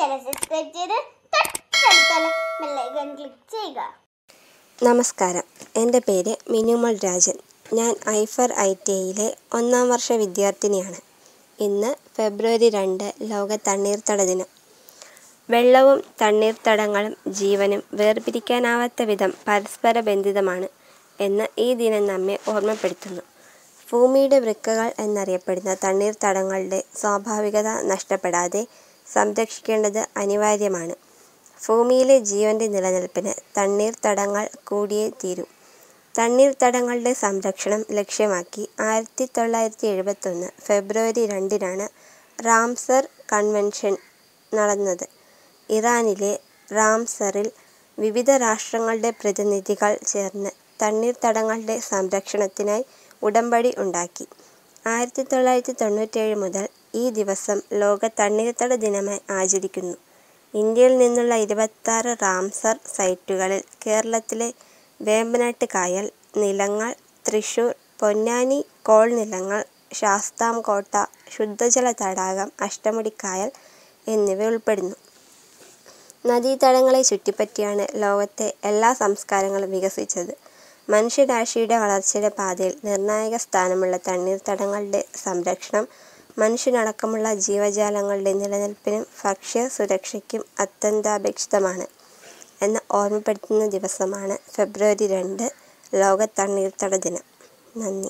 channel subscribe ചെയ്ത് തൊട്ടടുത്തുള്ള bell icon click ചെയ്യുക നമസ്കാരം എൻ്റെ പേര് മിനുമൽ രാജൻ ഞാൻ ഐഫർ ഐ ടി ഐയിലെ ഒന്നാം വർഷ വിദ്യാർത്ഥിനിയാണ് ഇന്ന് ഫെബ്രുവരി രണ്ട് ലോക തണ്ണീർത്തട ദിനം വെള്ളവും തണ്ണീർത്തടങ്ങളും ജീവനും വേർപിരിക്കാനാവാത്ത വിധം പരസ്പര ബന്ധിതമാണ് എന്ന് ഈ ദിനം നമ്മെ ഓർമ്മപ്പെടുത്തുന്നു ഭൂമിയുടെ വൃക്കകൾ എന്നറിയപ്പെടുന്ന തണ്ണീർത്തടങ്ങളുടെ സ്വാഭാവികത നഷ്ടപ്പെടാതെ സംരക്ഷിക്കേണ്ടത് അനിവാര്യമാണ് ഭൂമിയിലെ ജീവൻ്റെ നിലനിൽപ്പിന് തണ്ണീർത്തടങ്ങൾ കൂടിയേ തീരൂ തണ്ണീർത്തടങ്ങളുടെ സംരക്ഷണം ലക്ഷ്യമാക്കി ആയിരത്തി തൊള്ളായിരത്തി എഴുപത്തൊന്ന് ഫെബ്രുവരി രണ്ടിനാണ് റാംസർ കൺവെൻഷൻ നടന്നത് ഇറാനിലെ റാംസറിൽ വിവിധ രാഷ്ട്രങ്ങളുടെ പ്രതിനിധികൾ ചേർന്ന് തണ്ണീർത്തടങ്ങളുടെ സംരക്ഷണത്തിനായി ഉടമ്പടി ഉണ്ടാക്കി ആയിരത്തി തൊള്ളായിരത്തി തൊണ്ണൂറ്റേഴ് മുതൽ ഈ ദിവസം ലോക തണ്ണീർത്തട ദിനമായി ആചരിക്കുന്നു ഇന്ത്യയിൽ നിന്നുള്ള ഇരുപത്താറ് റാംസർ സൈറ്റുകളിൽ കേരളത്തിലെ വേമ്പനാട്ട് കായൽ നിലങ്ങൾ തൃശൂർ പൊന്നാനി കോൾ നിലങ്ങൾ ശാസ്താംകോട്ട ശുദ്ധജല തടാകം അഷ്ടമുടിക്കായൽ എന്നിവ ഉൾപ്പെടുന്നു നദീതടങ്ങളെ ചുറ്റിപ്പറ്റിയാണ് ലോകത്തെ എല്ലാ സംസ്കാരങ്ങളും വികസിച്ചത് മനുഷ്യരാശിയുടെ വളർച്ചയുടെ പാതയിൽ നിർണായക സ്ഥാനമുള്ള തണ്ണീർത്തടങ്ങളുടെ സംരക്ഷണം മനുഷ്യനടക്കമുള്ള ജീവജാലങ്ങളുടെ നിലനിൽപ്പിനും ഭക്ഷ്യ സുരക്ഷയ്ക്കും അത്യന്താപേക്ഷിതമാണ് എന്ന് ഓർമ്മപ്പെടുത്തുന്ന ദിവസമാണ് ഫെബ്രുവരി രണ്ട് ലോക തണ്ണീർത്തട ദിനം നന്ദി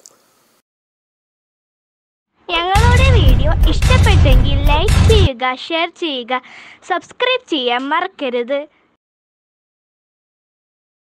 ഞങ്ങളുടെ വീഡിയോ ഇഷ്ടപ്പെട്ടെങ്കിൽ ലൈക്ക് ചെയ്യുക ഷെയർ ചെയ്യുക സബ്സ്ക്രൈബ് ചെയ്യാൻ മറക്കരുത്